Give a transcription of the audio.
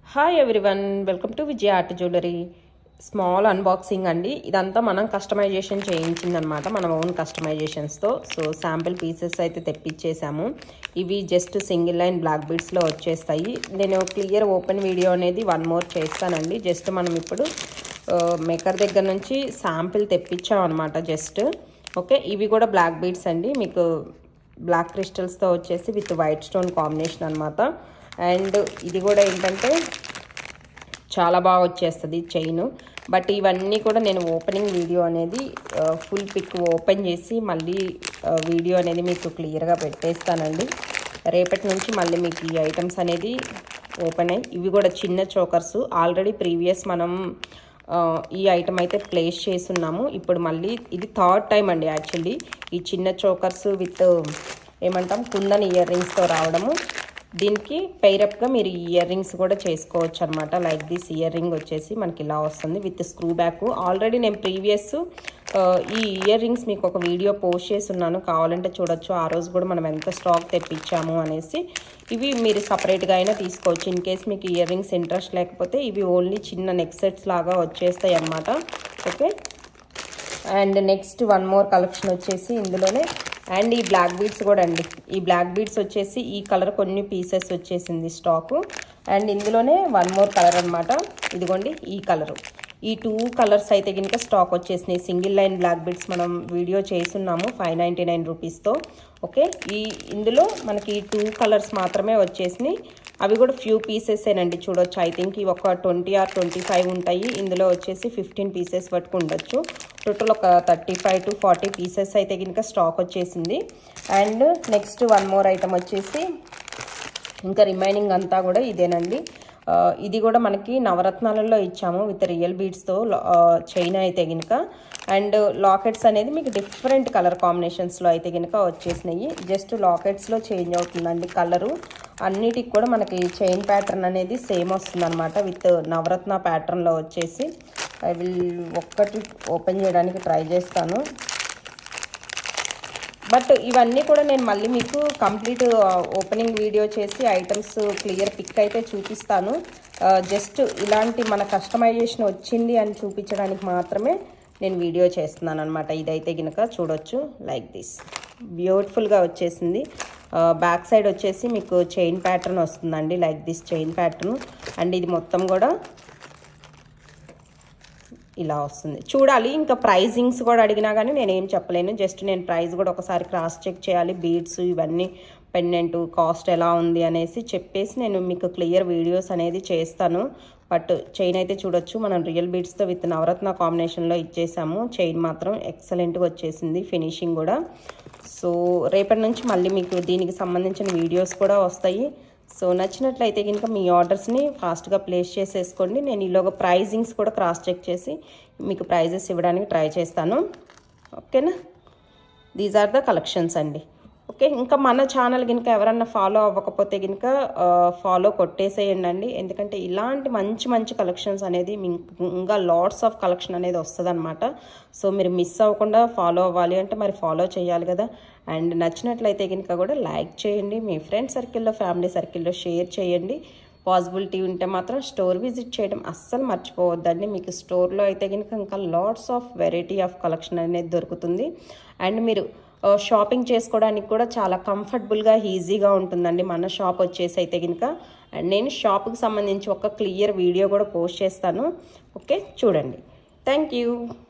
hi everyone welcome to Vijaya art jewellery small unboxing అండి ఇదంతా మనం కస్టమైజేషన్ చేయించిందనమాట మన ఓన్ కస్టమైజేషన్స్తో సో శాంపిల్ పీసెస్ అయితే తెప్పించేసాము ఇవి జస్ట్ సింగిల్ లైన్ బ్లాక్ బీడ్స్లో వచ్చేస్తాయి నేను క్లియర్ ఓపెన్ వీడియో అనేది వన్ మోర్ చేస్తానండి జస్ట్ మనం ఇప్పుడు మేకర్ దగ్గర నుంచి శాంపిల్ తెప్పించాం అనమాట జస్ట్ ఓకే ఇవి కూడా బ్లాక్ బీడ్స్ అండి మీకు బ్లాక్ క్రిస్టల్స్తో వచ్చేసి విత్ వైట్ స్టోన్ కాంబినేషన్ అనమాట అండ్ ఇది కూడా ఏంటంటే చాలా బాగా వచ్చేస్తుంది చైన్ బట్ ఇవన్నీ కూడా నేను ఓపెనింగ్ వీడియో అనేది ఫుల్ పిక్ ఓపెన్ చేసి మళ్ళీ వీడియో అనేది మీకు క్లియర్గా పెట్టేస్తానండి రేపటి నుంచి మళ్ళీ మీకు ఈ ఐటమ్స్ అనేది ఓపెన్ అయ్యి ఇవి కూడా చిన్న చోకర్స్ ఆల్రెడీ ప్రీవియస్ మనం ఈ ఐటమ్ అయితే ప్లేస్ చేస్తున్నాము ఇప్పుడు మళ్ళీ ఇది థర్డ్ టైం అండి యాక్చువల్లీ ఈ చిన్న చోకర్స్ విత్ ఏమంటాం కుందన్ ఇయర్ రింగ్స్తో రావడము దీనికి పైరప్గా మీరు ఇయర్ రింగ్స్ కూడా చేసుకోవచ్చు అనమాట లైక్ దిస్ ఇయర్ రింగ్ వచ్చేసి మనకి ఇలా వస్తుంది విత్ స్క్రూ బ్యాక్ ఆల్రెడీ నేను ప్రీవియస్ ఈ ఇయర్ రింగ్స్ మీకు ఒక వీడియో పోస్ట్ చేసి ఉన్నాను కావాలంటే చూడొచ్చు ఆ రోజు కూడా మనం ఎంత స్టాక్ తెప్పించాము అనేసి ఇవి మీరు సపరేట్గా అయినా తీసుకోవచ్చు ఇన్ కేస్ మీకు ఇయర్ రింగ్స్ ఇంట్రెస్ట్ లేకపోతే ఇవి ఓన్లీ చిన్న నెక్ సెట్స్ లాగా వచ్చేస్తాయి అన్నమాట okay and next one more collection వచ్చేసి ఇందులోనే అండ్ ఈ బ్లాక్ బీడ్స్ కూడా అండి ఈ బ్లాక్ బీడ్స్ వచ్చేసి ఈ కలర్ కొన్ని పీసెస్ వచ్చేసింది స్టాకు అండ్ ఇందులోనే వన్ మోర్ కలర్ అనమాట ఇదిగోండి ఈ కలరు ఈ టూ కలర్స్ అయితే కనుక స్టాక్ వచ్చేసినాయి సింగిల్ లైన్ బ్లాక్ బీడ్స్ మనం వీడియో చేస్తున్నాము ఫైవ్ నైంటీ నైన్ రూపీస్తో ఓకే ఈ ఇందులో మనకి ఈ టూ కలర్స్ మాత్రమే వచ్చేసినాయి అవి కూడా ఫ్యూ పీసెసేనండి చూడొచ్చు ఐ థింక్ ఇవి ఒక ట్వంటీ ఆర్ ట్వంటీ ఫైవ్ ఉంటాయి ఇందులో వచ్చేసి ఫిఫ్టీన్ పీసెస్ వరకు ఉండొచ్చు టోటల్ ఒక thirty five to forty pieces అయితే కనుక స్టాక్ వచ్చేసింది and next one more item వచ్చేసి ఇంకా రిమైనింగ్ అంతా కూడా ఇదేనండి ఇది కూడా మనకి నవరత్నాలలో ఇచ్చాము విత్ రియల్ బీడ్స్తో చైన్ అయితే కనుక అండ్ లాకెట్స్ అనేది మీకు డిఫరెంట్ కలర్ కాంబినేషన్స్లో అయితే కనుక వచ్చేసినాయి జస్ట్ లాకెట్స్లో చేంజ్ అవుతుందండి కలరు అన్నిటికి కూడా మనకి చైన్ ప్యాటర్న్ అనేది సేమ్ వస్తుంది అనమాట విత్ నవరత్న ప్యాటర్న్లో వచ్చేసి ఐ విల్ ఒక్కటి ఓపెన్ చేయడానికి ట్రై చేస్తాను బట్ ఇవన్నీ కూడా నేను మళ్ళీ మీకు కంప్లీట్ ఓపెనింగ్ వీడియో చేసి ఐటమ్స్ క్లియర్ పిక్ అయితే చూపిస్తాను జస్ట్ ఇలాంటి మన కస్టమైజేషన్ వచ్చింది అని చూపించడానికి మాత్రమే నేను వీడియో చేస్తున్నాను అనమాట ఇదైతే కనుక చూడొచ్చు లైక్ దిస్ బ్యూటిఫుల్గా వచ్చేసింది బ్యాక్ సైడ్ వచ్చేసి మీకు చైన్ ప్యాటర్న్ వస్తుందండి like this chain pattern and ఇది మొత్తం కూడా ఇలా వస్తుంది చూడాలి ఇంకా ప్రైజింగ్స్ కూడా అడిగినా కానీ నేను ఏం చెప్పలేను జస్ట్ నేను ప్రైస్ కూడా ఒకసారి క్రాస్ చెక్ చేయాలి బీడ్స్ ఇవన్నీ పెండెంట్ కాస్ట్ ఎలా ఉంది అనేసి చెప్పేసి నేను మీకు క్లియర్ వీడియోస్ అనేది చేస్తాను బట్ చైన్ అయితే చూడొచ్చు మనం రియల్ బీడ్స్తో విత్ నవరత్న కాంబినేషన్లో ఇచ్చేసాము చైన్ మాత్రం ఎక్సలెంట్గా వచ్చేసింది ఫినిషింగ్ కూడా సో రేపటి నుంచి మళ్ళీ మీకు దీనికి సంబంధించిన వీడియోస్ కూడా వస్తాయి సో నచ్చినట్లయితే కనుక మీ ఆర్డర్స్ని ఫాస్ట్గా ప్లేస్ చేసేసుకోండి నేను ఈలోగా ప్రైజింగ్స్ కూడా క్రాస్ చెక్ చేసి మీకు ప్రైజెస్ ఇవ్వడానికి ట్రై చేస్తాను ఓకేనా దీస్ ఆర్ ద కలెక్షన్స్ అండి ఓకే ఇంకా మన ఛానల్ కనుక ఎవరన్నా ఫాలో అవ్వకపోతే కనుక ఫాలో కొట్టేసేయండి అండి ఎందుకంటే ఇలాంటి మంచి మంచి కలెక్షన్స్ అనేది ఇంకా లాట్స్ ఆఫ్ కలెక్షన్ అనేది వస్తుంది అనమాట సో మీరు మిస్ అవ్వకుండా ఫాలో అవ్వాలి అంటే మరి ఫాలో చేయాలి కదా అండ్ నచ్చినట్లయితే కనుక కూడా లైక్ చేయండి మీ ఫ్రెండ్ సర్కిల్లో ఫ్యామిలీ సర్కిల్లో షేర్ చేయండి పాసిబిలిటీ ఉంటే మాత్రం స్టోర్ విజిట్ చేయడం అస్సలు మర్చిపోవద్దండి మీకు స్టోర్లో అయితే కనుక ఇంకా lots of variety of collection అనేది దొరుకుతుంది అండ్ మీరు షాపింగ్ చేసుకోవడానికి కూడా చాలా కంఫర్టబుల్గా ఈజీగా ఉంటుందండి మన షాప్ వచ్చేసి అయితే కనుక అండ్ నేను షాప్కి సంబంధించి ఒక క్లియర్ వీడియో కూడా పోస్ట్ చేస్తాను ఓకే చూడండి థ్యాంక్